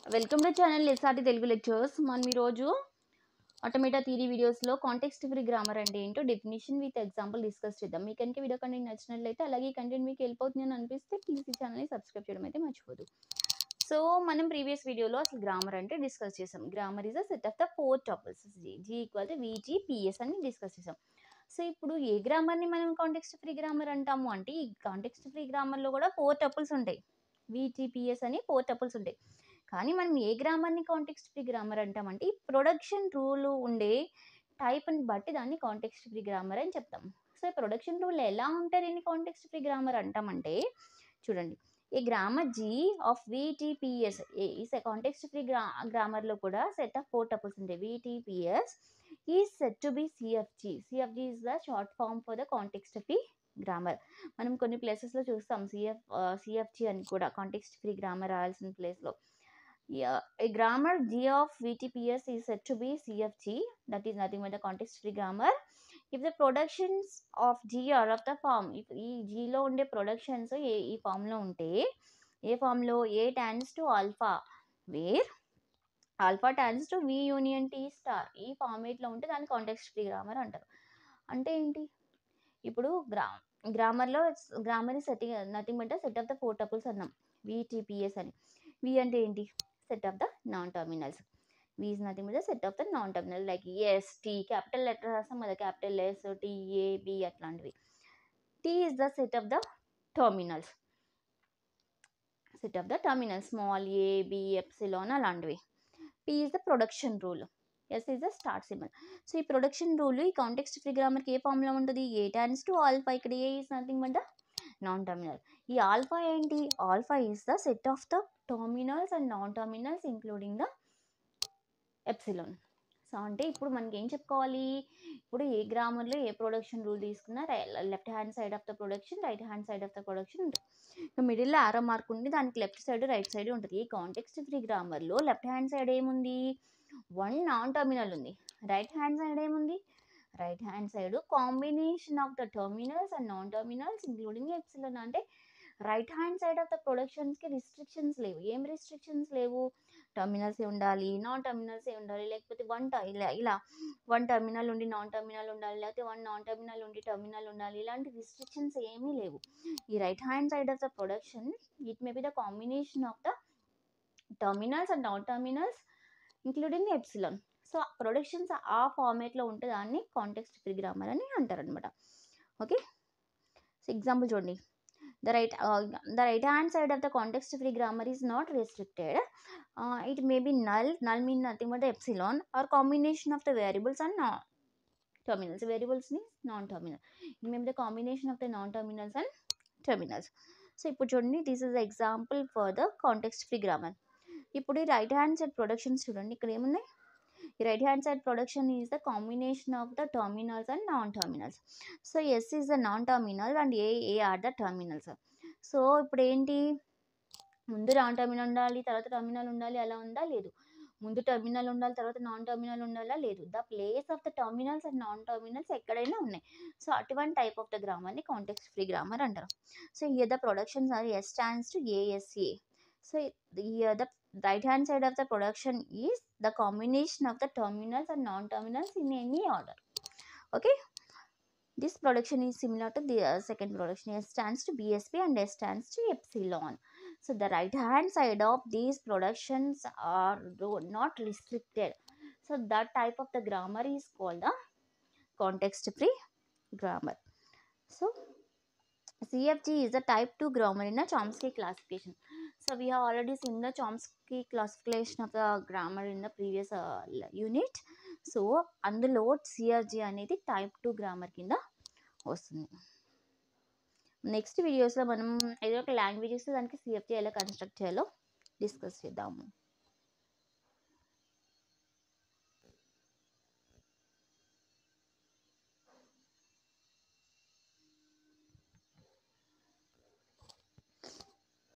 Welcome to channel SRT Telugu lectures మనం ఈరోజు automata theory వీడియోస్లో కాంటెక్స్ట్ ఫ్రీ గ్రామర్ అంటే ఏంటో డెఫినేషన్ విత్ ఎగ్జాంపుల్ డిస్కస్ చేద్దాం మీకు కనుక వీడియో కంటెంట్ నచ్చినట్లయితే అలాగే కంటెంట్ మీకు వెళ్ళిపోతుంది అని అనిపిస్తే ప్లీజ్ ఈ ఛానల్ని సబ్స్క్రైబ్ చేయడం అయితే మర్చిపోదు సో మనం ప్రీవియస్ వీడియోలో అసలు గ్రామర్ అంటే డిస్కస్ చేసాం grammar is a set of the four topics G G equal to VG PS అని డిస్కస్ చేసాం సో ఇప్పుడు ఏ గ్రామర్ని మనం కాంటెక్స్ట్ ఫ్రీ గ్రామర్ అంటాము అంటే ఈ కాంటెక్స్ట్ ఫ్రీ గ్రామర్లో కూడా ఫోర్ టపుల్స్ ఉంటాయి వీటీపీఎస్ అని ఫోర్ టపుల్స్ ఉంటాయి కానీ మనం ఏ గ్రామర్ని కాంటెక్స్ట్ ఫ్రీ గ్రామర్ అంటామంటే ఈ ప్రొడక్షన్ రూల్ ఉండే టైప్ని బట్టి దాన్ని కాంటెక్స్ట్ ఫ్రీ గ్రామర్ అని చెప్తాం సో ఈ ప్రొడక్షన్ రూల్ ఎలా ఉంటే దీన్ని కాంటెక్స్ట్ ఫ్రీ గ్రామర్ అంటామంటే చూడండి ఈ గ్రామర్ జీ ఆఫ్ వీటీపీఎస్ ఈ కాంటెక్స్ట్ ఫ్రీ గ్రా గ్రామర్లో కూడా సెట్ ఆఫ్ ఫోర్ టపుల్స్ ఉంటాయి వీటీపీఎస్ ఈ set to be CFG CFG is the short form for the context free grammar మనం కొన్ని ప్లేసెస్లో చూస్తాం సిఎఫ్ సిఎఫ్జీ అని కూడా కాంటెక్స్ట్ ఫ్రీ గ్రామర్ రాయాల్సిన ప్లేస్లో a grammar G of VTPS is said to be CFG, that is nothing but the context free grammar. If the productions of G are of the form, if ఈ జీలో ఉండే productions ఏ ఈ ఫామ్లో ఉంటే ఏ ఫామ్లో A tends to alpha where alpha tends to V union T star ఈ ఫార్మేట్లో ఉంటే దాన్ని కాంటెక్స్ట్ ఫ్రీ గ్రామర్ అంటారు అంటే ఏంటి ఇప్పుడు గ్రా గ్రామర్లో grammar setting nothing but set of the four tuples అన్నాం విటీపీఎస్ అని వి అంటే ఏంటి set of the non-terminals. V is nothing but the set of the non-terminal like S, T, capital letter రాస్తాం కదా capital S, T, A, B అట్లాంటివి T is the set of the terminals. Set of the terminals small a, b, epsilon అలాంటివి P is the production rule. S is the start symbol. So ఈ production rule ఈ context free గ్రామర్కి ఏ ఫామ్లో ఉంటుంది A tends to alpha ఇక్కడ A is nothing but the non terminal ఈ alpha ఏంటి alpha is the set of the terminals and non terminals including the epsilon so అంటే ఇప్పుడు మనకి ఏం చెప్పుకోవాలి ఇప్పుడు ఏ గ్రామర్లో ఏ ప్రొడక్షన్ రూల్ తీసుకున్నా left hand side of the production right hand side of the production ఉంటుంది ఇంకా మిడిల్లో ఆరో మార్క్ ఉండి దానికి లెఫ్ట్ సైడ్ రైట్ సైడ్ ఉంటుంది ఈ కాంటెక్స్ట్ ఫ్రీ గ్రామర్లో లెఫ్ట్ హ్యాండ్ సైడ్ ఏముంది వన్ నాన్ టర్మినల్ ఉంది రైట్ హ్యాండ్ సైడ్ ఏముంది right hand side combination of the terminals and non terminals including epsilon అంటే right hand side of the ప్రొడక్షన్స్కి restrictions లేవు ఏం రిస్ట్రిక్షన్స్ లేవు టర్మినల్సే ఉండాలి నాన్ టర్మినల్సే ఉండాలి లేకపోతే వన్ ఇలా ఇలా వన్ టర్మినల్ ఉండి నాన్ టర్మినల్ ఉండాలి లేకపోతే వన్ నాన్ టర్మినల్ ఉండి టర్మినల్ ఉండాలి ఇలాంటి రిస్ట్రిక్షన్స్ ఏమీ లేవు ఈ right hand side of the production it may be the combination of the terminals and non terminals including epsilon so productions ఆ ఫార్మేట్లో ఉంటే దాన్ని కాంటెక్స్ట్ ఫ్రీ గ్రామర్ అని అంటారు అనమాట ఓకే సో ఎగ్జాంపుల్ చూడండి the right uh, the right hand side of the context free grammar is not restricted uh, it may be null null mean nothing but the epsilon or combination of the variables and non terminals variables means non terminal it may be the combination of the non terminals and terminals so ఇప్పుడు చూడండి this is example for the context free grammar ఇప్పుడు ఈ right hand side productions చూడండి ఇక్కడ ఏమున్నాయి ఈ right hand side production is the combination of the terminals and non terminals so S is the non terminal and A A are the terminals so ఇప్పుడు ఏంటి ముందు non terminal ఉండాలి తర్వాత terminal ఉండాలి అలా ఉందా లేదు ముందు టర్మినల్ ఉండాలి తర్వాత నాన్ టర్మినల్ ఉండాలా లేదు the place of the terminals and non terminals ఎక్కడైనా ఉన్నాయి సో అటువంటి టైప్ ఆఫ్ ద గ్రామర్ని కాంటెక్స్ట్ ఫ్రీ గ్రామర్ అంటారు so here the productions are S stands to ASA so here the right hand side of the production is the combination of the terminals and non-terminals in any order okay this production is similar to the uh, second production s stands to bsp and s stands to epsilon so the right hand side of these productions are not restricted so that type of the grammar is called the context free grammar so cfg is a type 2 grammar in a chomsky classification so we have already seen the chomsky classification of the grammar in the previous uh, unit so అందులో CRG అనేది type two grammar కింద వస్తుంది next వీడియోస్లో మనం ఏదో ఒక language ఇస్తే దానికి సిఎఫ్జీ ఎలా కన్స్ట్రక్ట్ చేయాలో డిస్కస్ చేద్దాము